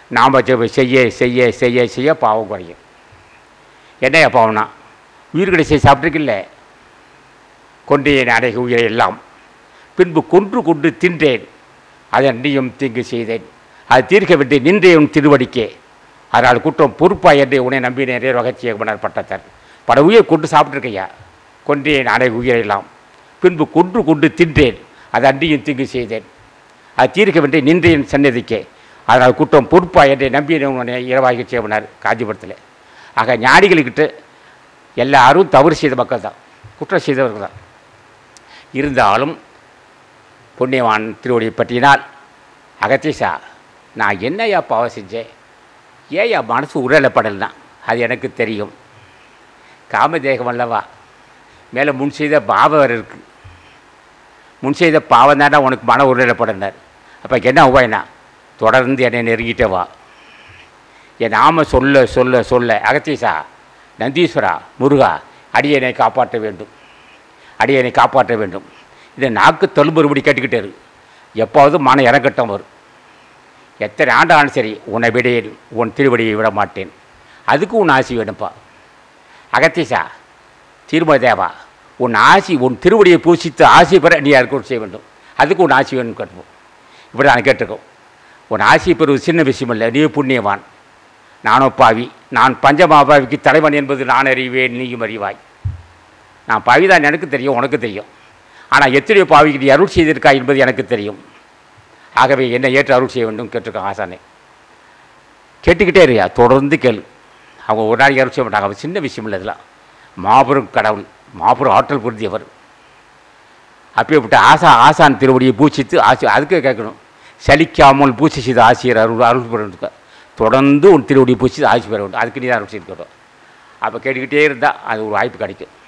நாம் செய்ய செய்ய செய்ய செய்ய பாவம் குறையும் என்னையா பாவம்னா உயிர்களை செய்ய சாப்பிட்ருக்கில்ல கொண்டேன் அடைக உயிரை எல்லாம் பின்பு கொன்று கொண்டு தின்றேன் அதை அன்றியும் தீங்கு செய்தேன் அது தீர்க்க விட்டு நின்றேன் திருவடிக்கே அதனால் குற்றம் பொறுப்பா என்று உன்னை நம்பினேன் ரகசிய மன்னர் பட்டத்தர் பல உயிர் கொண்டு சாப்பிட்ருக்கையா கொன்றேன் அடை உயிரெல்லாம் பின்பு கொன்று கொண்டு தின்றேன் அது அன்றியும் தீங்கு செய்தேன் அது தீர்க்க விட்டு நின்றேன் சன்னதிக்கே அதனால் குற்றம் பொறுப்பா என்று நம்பினேன் உன்னை இரவாகி செய்வனார் காஞ்சிபுரத்தில் ஆக ஞானிகளுக்கிட்ட எல்லாரும் தவறு செய்த மக்கள் தான் குற்றம் செய்தவர்கள் தான் இருந்தாலும் புண்ணியவான் திருவடியை பற்றினால் அகத்தீசா நான் என்னையா பாவம் செஞ்சேன் ஏன் என் மனசு உருளப்படலைன்னா அது எனக்கு தெரியும் காமதேகம் அல்லவா மேலே முன் செய்த பாவம் வேறு இருக்குது முன் செய்த பாவம் தானே உனக்கு மன உருளப்படனார் அப்போ என்ன உபாயனா தொடர்ந்து என்னை நெருங்கிட்டே வா என் நாம சொல்ல சொல்ல சொல்ல அகத்தீசா நந்தீஸ்வரா முருகா அடியனை காப்பாற்ற வேண்டும் அடியனை காப்பாற்ற வேண்டும் இதை நாக்கு தொழும்புறுபடி கேட்டுக்கிட்டே இரு எப்போது மன இறக்கட்டம் வரும் எத்தனை ஆண்டாலும் சரி உன்னை விடையேன் உன் திருவடியை விட மாட்டேன் அதுக்கு உன் ஆசி வேணும்ப்பா அகத்தீசா திருமல தேவா உன் ஆசி உன் திருவடியை பூசித்து ஆசி பெற நீ யாருக்கு செய்ய வேண்டும் அதுக்கு உன் ஆசி வேணும் கேட்போம் இப்படி நான் கேட்டிருக்கோம் உன் ஆசி பெறுவது சின்ன விஷயம் இல்லை நீ புண்ணியவான் நானோ பாவி நான் பஞ்சமாபாவிக்கு தலைவன் என்பது நான் அறிவேன் நீயும் அறிவாய் நான் பாவி தான் எனக்கு தெரியும் உனக்கு தெரியும் ஆனால் எத்தனையோ பாவிக்கு நீ அருள் செய்திருக்கா என்பது எனக்கு தெரியும் ஆகவே என்னை ஏற்று அருள் செய்ய வேண்டும் கேட்டிருக்கான் ஆசானே கேட்டுக்கிட்டே இருயா தொடர்ந்து கேளு அவங்க ஒரு நாளைக்கு அருள் செய்ய மாட்டாங்க அவன் சின்ன விஷயம் இல்லை இதெல்லாம் மாபெரும் கடவுள் மாபெரும் ஆற்றல் பொருந்தியவர் அப்பேற்பட்ட ஆசா ஆசான் திருவடியை பூசித்து ஆசி அதுக்கு கேட்கணும் சலிக்காமல் பூசி செய்த ஆசிரியர் அருள் அருள் பெற தொடர்ந்து உன் திருவடியை பூசி ஆசி பெற வேண்டும் அதுக்கு நீ தான் அருள் செய்து கேட்டோம் அப்போ கேட்டுக்கிட்டே இருந்தால் அது ஒரு வாய்ப்பு கிடைக்கும்